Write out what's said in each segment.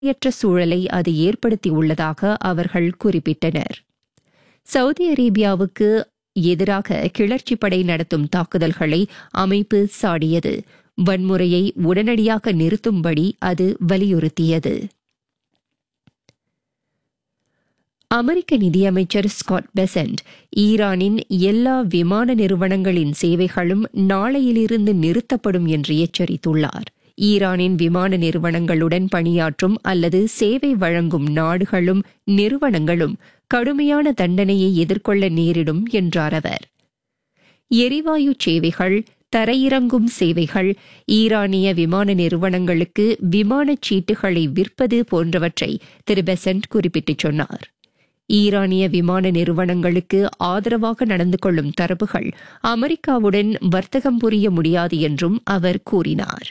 ஏற்ற சூழலை அது ஏற்படுத்தியுள்ளதாக அவர்கள் குறிப்பிட்டனர் சவுதி அரேபியாவுக்கு எதிராக கிளர்ச்சி படை நடத்தும் தாக்குதல்களை அமைப்பு சாடியது வன்முறையை உடனடியாக நிறுத்தும்படி அது வலியுறுத்தியது அமெரிக்க நிதியமைச்சர் ஸ்காட் பெசன்ட் ஈரானின் எல்லா விமான நிறுவனங்களின் சேவைகளும் நாளையிலிருந்து நிறுத்தப்படும் என்று எச்சரித்துள்ளார் ஈரானின் விமான நிறுவனங்களுடன் பணியாற்றும் அல்லது சேவை வழங்கும் நாடுகளும் நிறுவனங்களும் கடுமையான தண்டனையை எதிர்கொள்ள நேரிடும் என்றார் அவர் எரிவாயு சேவைகள் தரையிறங்கும் சேவைகள் ஈரானிய விமான நிறுவனங்களுக்கு விமானச் சீட்டுகளை விற்பது போன்றவற்றை திரு பெசன்ட் குறிப்பிட்டுச் சொன்னார் ஈரானிய விமான நிறுவனங்களுக்கு ஆதரவாக நடந்து கொள்ளும் தரப்புகள் அமெரிக்காவுடன் வர்த்தகம் புரிய முடியாது என்றும் அவர் கூறினார்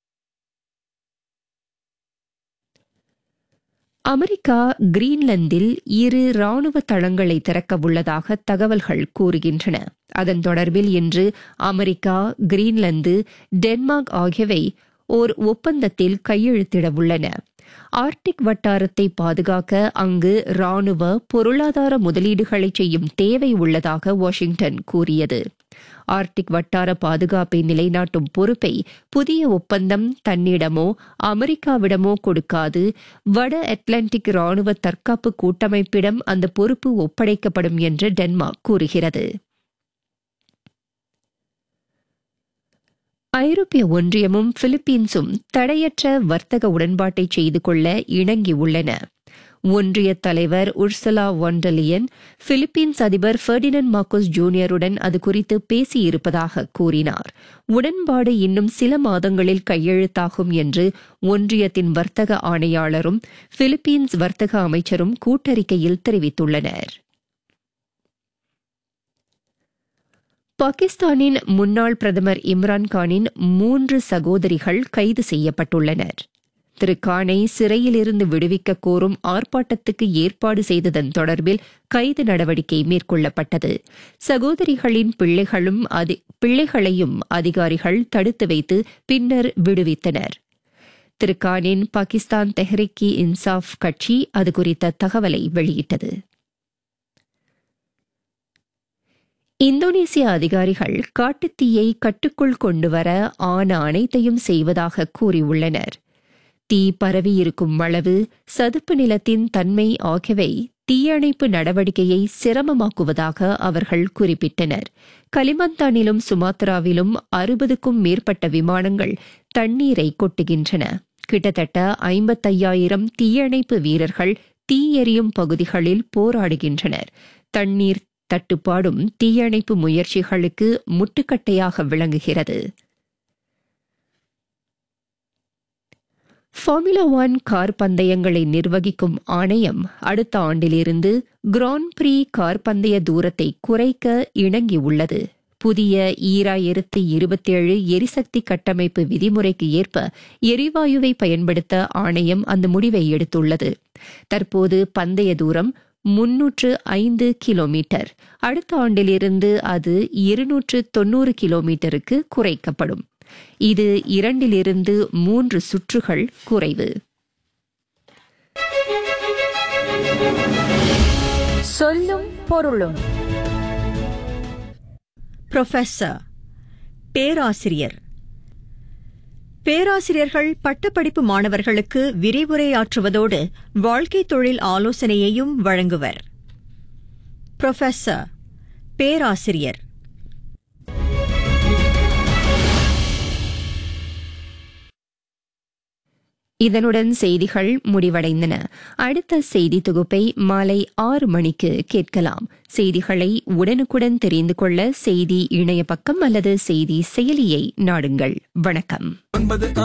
அமெரிக்கா கிரீன்லாந்தில் இரு ராணுவ தளங்களை திறக்க உள்ளதாக தகவல்கள் கூறுகின்றன அதன் தொடர்பில் இன்று அமெரிக்கா கிரீன்லாந்து டென்மார்க் ஆகியவை ஓர் ஒப்பந்தத்தில் கையெழுத்திட உள்ளன ஆர்டிக் வட்டாரத்தை பாதுகாக்க அங்கு ராணுவ பொருளாதார முதலீடுகளை செய்யும் தேவை உள்ளதாக வாஷிங்டன் கூறியது ஆர்டிக் வட்டார பாதுகாப்பை நிலைநாட்டும் பொறுப்பை புதிய ஒப்பந்தம் தன்னிடமோ அமெரிக்காவிடமோ கொடுக்காது வட அட்லாண்டிக் ராணுவ தற்காப்பு கூட்டமைப்பிடம் அந்த பொறுப்பு ஒப்படைக்கப்படும் என்று டென்மார்க் கூறுகிறது ஐரோப்பிய ஒன்றியமும் பிலிப்பீன்ஸும் தடையற்ற வர்த்தக உடன்பாட்டை செய்து கொள்ள இணங்கியுள்ளன ஒன்றிய தலைவர் உர்சலா ஒண்டலியன் பிலிப்பீன்ஸ் அதிபர் ஃபெர்டினன் மார்க்கோஸ் ஜூனியருடன் அது குறித்து பேசியிருப்பதாக கூறினார் உடன்பாடு இன்னும் சில மாதங்களில் கையெழுத்தாகும் என்று ஒன்றியத்தின் வர்த்தக ஆணையாளரும் பிலிப்பீன்ஸ் வர்த்தக அமைச்சரும் கூட்டறிக்கையில் தெரிவித்துள்ளனர் பாகிஸ்தானின் முன்னாள் பிரதமர் இம்ரான்கானின் மூன்று சகோதரிகள் கைது செய்யப்பட்டுள்ளனர் திரு கானை சிறையிலிருந்து விடுவிக்க கோரும் ஆர்ப்பாட்டத்துக்கு ஏற்பாடு செய்ததன் தொடர்பில் கைது நடவடிக்கை மேற்கொள்ளப்பட்டது சகோதரிகளின் பிள்ளைகளும் பிள்ளைகளையும் அதிகாரிகள் தடுத்து வைத்து பின்னர் விடுவித்தனர் திரு கானின் பாகிஸ்தான் தெஹ்ரிக் இன்சாஃப் கட்சி அது குறித்த தகவலை வெளியிட்டது இந்தோனேசிய அதிகாரிகள் காட்டுத்தீயை கட்டுக்குள் கொண்டுவர ஆன அனைத்தையும் செய்வதாக கூறியுள்ளனர் தீ பரவியிருக்கும் அளவு சதுப்பு நிலத்தின் தன்மை ஆகியவை தீயணைப்பு நடவடிக்கையை சிரமமாக்குவதாக அவர்கள் குறிப்பிட்டனர் கலிமந்தானிலும் சுமாத்ராவிலும் அறுபதுக்கும் மேற்பட்ட விமானங்கள் தண்ணீரை கொட்டுகின்றன கிட்டத்தட்ட ஐம்பத்தையாயிரம் தீயணைப்பு வீரர்கள் தீ எரியும் பகுதிகளில் போராடுகின்றனர் தண்ணீர் தட்டுப்பாடும் தீயணைப்பு முயற்சிகளுக்கு முட்டுக்கட்டையாக விளங்குகிறது ஃபார்முலா ஒன் கார் பந்தயங்களை நிர்வகிக்கும் ஆணையம் அடுத்த ஆண்டிலிருந்து கிராண்ட் பிரீ கார் பந்தய தூரத்தை குறைக்க இணங்கியுள்ளது புதிய ஈராயிரத்து இருபத்தேழு எரிசக்தி கட்டமைப்பு விதிமுறைக்கு ஏற்ப எரிவாயுவை பயன்படுத்த ஆணையம் அந்த முடிவை எடுத்துள்ளது தற்போது பந்தய தூரம் முன்னூற்று ஐந்து கிலோமீட்டர் அடுத்த ஆண்டிலிருந்து அது இருநூற்று தொன்னூறு கிலோமீட்டருக்கு குறைக்கப்படும் இது இரண்டிலிருந்து மூன்று சுற்றுகள் குறைவு சொல்லும் பொருளும் புரொஃபஸர் பேராசிரியர் பேராசிரியர்கள் பட்டப்படிப்பு மாணவர்களுக்கு விரிவுரையாற்றுவதோடு வாழ்க்கை தொழில் ஆலோசனையையும் வழங்குவர் புரொஃபஸர் பேராசிரியர் இதனுடன் செய்திகள் முடிவடைந்தன அடுத்த செய்தி தொகுப்பை மாலை ஆறு மணிக்கு கேட்கலாம் செய்திகளை உடனுக்குடன் தெரிந்து கொள்ள செய்தி இணைய பக்கம் அல்லது செய்தி செயலியை நாடுங்கள் வணக்கம்